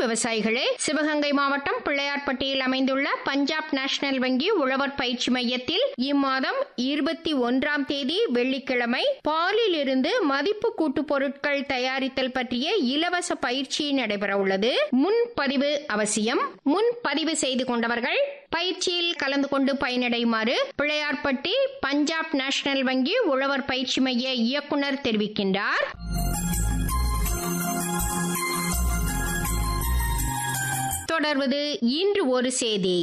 விவசாயிகளே சிவகங்கை மாவட்டம் பிள்ளையார்பட்டியில் அமைந்துள்ள பஞ்சாப் நேஷனல் வங்கி உழவர் பயிற்சி மையத்தில் இம்மாதம் இருபத்தி ஒன்றாம் தேதி வெள்ளிக்கிழமை பாலில் இருந்து மதிப்பு கூட்டு பொருட்கள் தயாரித்தல் பற்றிய இலவச பயிற்சி நடைபெற உள்ளது முன்பதிவு அவசியம் முன்பதிவு செய்து கொண்டவர்கள் பயிற்சியில் கலந்து கொண்டு பயனடையுமாறு பிள்ளையார்பட்டி பஞ்சாப் நேஷனல் வங்கி உழவர் பயிற்சி மைய இயக்குனர் தெரிவிக்கின்றார் தொடர்வது இன்று ஒரு செய்தி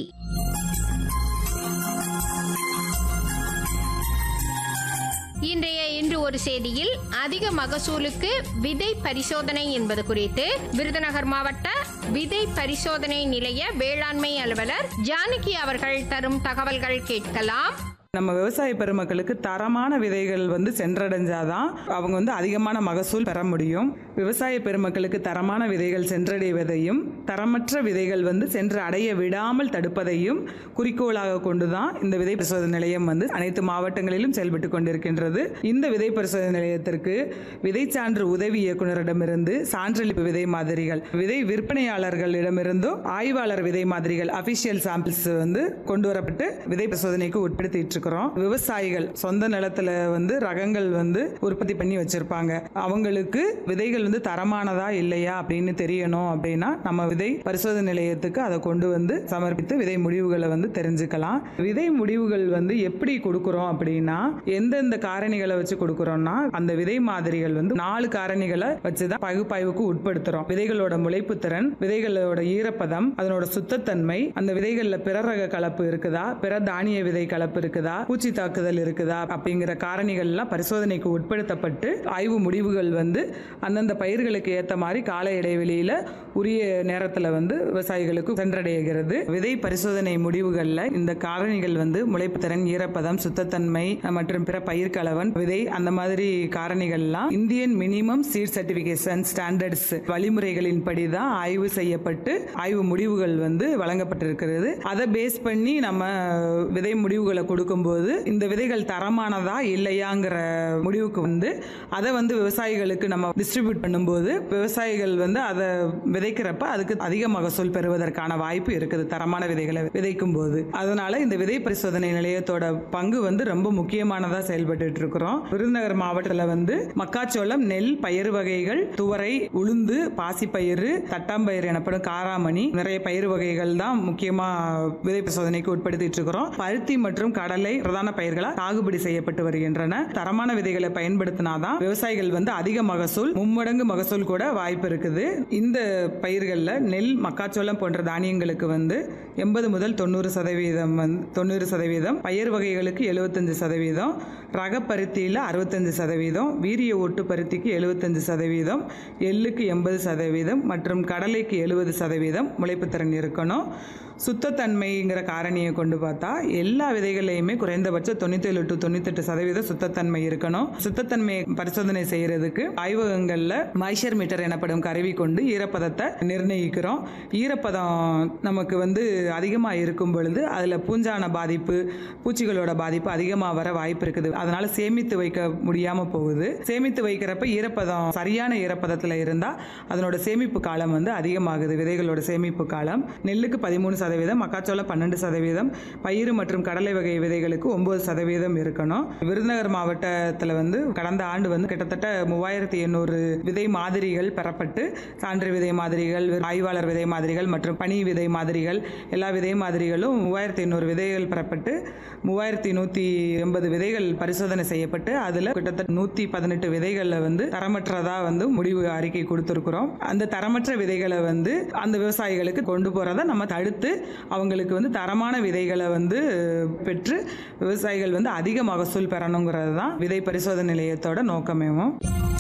இன்றைய இன்று ஒரு செய்தியில் அதிக மகசூலுக்கு விதை பரிசோதனை என்பது குறித்து விருதுநகர் மாவட்ட விதை பரிசோதனை நிலைய வேளாண்மை அலுவலர் ஜானகி அவர்கள் தரும் தகவல்கள் கேட்கலாம் நம்ம விவசாய பெருமக்களுக்கு தரமான விதைகள் வந்து சென்றடைஞ்சாதான் அவங்க வந்து அதிகமான மகசூல் பெற முடியும் விவசாய பெருமக்களுக்கு தரமான விதைகள் சென்றடைவதையும் தரமற்ற விதைகள் வந்து சென்று அடைய விடாமல் தடுப்பதையும் குறிக்கோளாக கொண்டுதான் இந்த விதை பரிசோதனை நிலையம் வந்து அனைத்து மாவட்டங்களிலும் செயல்பட்டு கொண்டிருக்கின்றது இந்த விதை பரிசோதனை நிலையத்திற்கு விதை சான்று உதவி இயக்குனரிடமிருந்து சான்றளிப்பு விதை மாதிரிகள் விதை விற்பனையாளர்களிடமிருந்தும் ஆய்வாளர் விதை மாதிரிகள் அபிஷியல் சாம்பிள்ஸ் வந்து கொண்டு வரப்பட்டு விதை பரிசோதனைக்கு உட்படுத்திட்டு இருக்கிறோம் விவசாயிகள் சொந்த நிலத்துல வந்து ரகங்கள் வந்து உற்பத்தி பண்ணி வச்சிருப்பாங்க அவங்களுக்கு விதைகள் வந்து தரமானதா இல்லையா அப்படின்னு தெரியணும் அப்படின்னா நம்ம விதை பரிசோதனை நிலையத்துக்கு அதை கொண்டு வந்து சமர்ப்பித்து விதை முடிவுகளை வந்து தெரிஞ்சுக்கலாம் விதை முடிவுகள் வந்து எப்படி கொடுக்குறோம் அப்படின்னா எந்தெந்த காரணிகளை வச்சு கொடுக்குறோம்னா அந்த விதை மாதிரிகள் வந்து நாலு காரணிகளை வச்சுதான் பகுப்பாய்வுக்கு உட்படுத்துறோம் விதைகளோட முளைப்பு திறன் விதைகளோட ஈரப்பதம் அதனோட சுத்தத்தன்மை அந்த விதைகள்ல பிற ரக கலப்பு இருக்குதா பிற தானிய விதை கலப்பு இருக்குதா பூச்சி தாக்குதல் இருக்குதா அப்படிங்கிற காரணிகள் எல்லாம் பரிசோதனைக்கு உட்படுத்தப்பட்டு ஆய்வு முடிவுகள் வந்து அந்தந்த பயிர்களுக்கு ஏத்த மாதிரி கால இடைவெளியில உரிய நேரத்துல வந்து விவசாயிகளுக்கு சென்றடைகிறது விதை பரிசோதனை முடிவுகள்ல இந்த காரணிகள் வந்து முளைப்பு திறன் ஈரப்பதம் சுத்தத்தன்மை மற்றும் பிற பயிர் கலவன் விதை அந்த மாதிரி காரணிகள்லாம் Indian minimum seed certification standards வழிமுறைகளின் படி தான் ஆய்வு செய்யப்பட்டு ஆய்வு முடிவுகள் வந்து வழங்கப்பட்டிருக்கிறது அதை பேஸ் பண்ணி நம்ம விதை முடிவுகளை கொடுக்கும்போது இந்த விதைகள் தரமானதா இல்லையாங்கிற முடிவுக்கு வந்து அதை வந்து விவசாயிகளுக்கு நம்ம டிஸ்ட்ரிபியூட் பண்ணும்போது விவசாயிகள் வந்து அதை விதைக்கிறப்ப அதுக்கு அதிக மகசூல் பெறுவதற்கான வாய்ப்பு இருக்குது தரமான விதைகளை விதைக்கும் போது அதனால இந்த விதை பரிசோதனை நிலையத்தோட பங்கு வந்து ரொம்ப முக்கியமானதா செயல்பட்டு இருக்கிறோம் விருதுநகர் மாவட்டத்தில் வந்து மக்காச்சோளம் நெல் பயிர் வகைகள் துவரை உளுந்து பாசிப்பயிறு தட்டாம்பயிறு எனப்படும் காராமணி நிறைய பயிர் வகைகள் தான் முக்கியமா விதை பரிசோதனைக்கு உட்படுத்திட்டு இருக்கிறோம் பருத்தி மற்றும் கடலை பிரதான பயிர்களா சாகுபடி செய்யப்பட்டு வருகின்றன தரமான விதைகளை பயன்படுத்தினாதான் விவசாயிகள் வந்து அதிக மகசூல் மும்மடங்கு மகசூல் கூட வாய்ப்பு இருக்குது இந்த பயிர்களில் நெல் மக்காச்சோளம் போன்ற தானியங்களுக்கு வந்து எண்பது முதல் தொண்ணூறு சதவீதம் வந்து தொண்ணூறு சதவீதம் பயிர் வகைகளுக்கு எழுபத்தஞ்சு சதவீதம் ரக பருத்தியில் அறுபத்தஞ்சு சதவீதம் வீரிய ஒட்டு பருத்திக்கு எழுபத்தஞ்சு சதவீதம் எள்ளுக்கு எண்பது சதவீதம் மற்றும் கடலைக்கு எழுபது சதவீதம் முளைப்புத்திறன் இருக்கணும் சுத்தத்தன்மைங்கிற காரணியை கொண்டு பார்த்தா எல்லா விதைகளையுமே குறைந்தபட்சம் தொண்ணூத்தேழு டு தொண்ணூத்தெட்டு சதவீதம் சுத்தத்தன்மை இருக்கணும் சுத்தத்தன்மையை பரிசோதனை செய்யறதுக்கு ஆய்வகங்களில் மாய்ச்சர் மீட்டர் எனப்படும் கருவி கொண்டு ஈரப்பதத்தை நிர்ணயிக்கிறோம் ஈரப்பதம் நமக்கு வந்து அதிகமாக இருக்கும் பொழுது அதில் பூஞ்சான பாதிப்பு பூச்சிகளோட பாதிப்பு அதிகமாக வர வாய்ப்பு இருக்குது அதனால சேமித்து வைக்க முடியாமல் போகுது சேமித்து வைக்கிறப்ப ஈரப்பதம் சரியான ஈரப்பதத்தில் இருந்தால் அதனோட சேமிப்பு காலம் வந்து அதிகமாகுது விதைகளோட சேமிப்பு காலம் நெல்லுக்கு பதிமூணு சதவீதம் மக்காச்சோளம் பன்னெண்டு சதவீதம் பயிறு மற்றும் கடலை வகை விதைகளுக்கு ஒன்பது சதவீதம் இருக்கணும் விருதுநகர் மாவட்டத்தில் வந்து கடந்த ஆண்டு வந்து கிட்டத்தட்ட மூவாயிரத்தி எண்ணூறு விதை மாதிரிகள் பெறப்பட்டு சான்று விதை மாதிரிகள் ஆய்வாளர் விதை மாதிரிகள் மற்றும் பனி விதை மாதிரிகள் எல்லா விதை மாதிரிகளும் மூவாயிரத்தி எண்ணூறு விதைகள் பெறப்பட்டு மூவாயிரத்தி நூற்றி எண்பது விதைகள் பரிசோதனை செய்யப்பட்டு அதில் கிட்டத்தட்ட நூற்றி பதினெட்டு விதைகளில் வந்து தரமற்றதாக வந்து முடிவு அறிக்கை கொடுத்துருக்குறோம் அந்த தரமற்ற விதைகளை வந்து அந்த விவசாயிகளுக்கு கொண்டு போகிறத நம்ம தடுத்து அவங்களுக்கு வந்து தரமான விதைகளை வந்து பெற்று விவசாயிகள் வந்து அதிக மகசூல் பெறணுங்கிறது தான் விதை பரிசோதனை நிலையத்தோட நோக்கமேவும்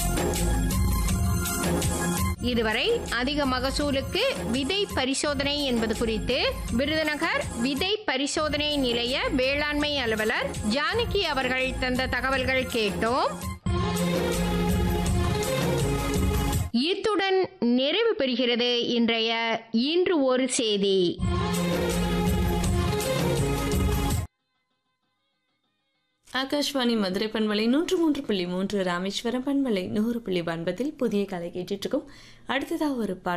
இதுவரை அதிக மகசூலுக்கு விதை பரிசோதனை என்பது குறித்து விருதுநகர் விதை பரிசோதனை நிலைய வேளாண்மை அலுவலர் ஜானகி அவர்கள் தந்த தகவல்கள் கேட்டோம் இத்துடன் நிறைவு பெறுகிறது இன்றைய இன்று ஒரு செய்தி ஆகாஷ்வாணி மதுரை பண்பலை நூற்று மூன்று புள்ளி மூன்று ராமேஸ்வரம் பண்பலை நூறு புள்ளி ஒன்பதில் புதிய கலை கேட்டுட்டு இருக்கோம் அடுத்ததாக ஒரு பாடல்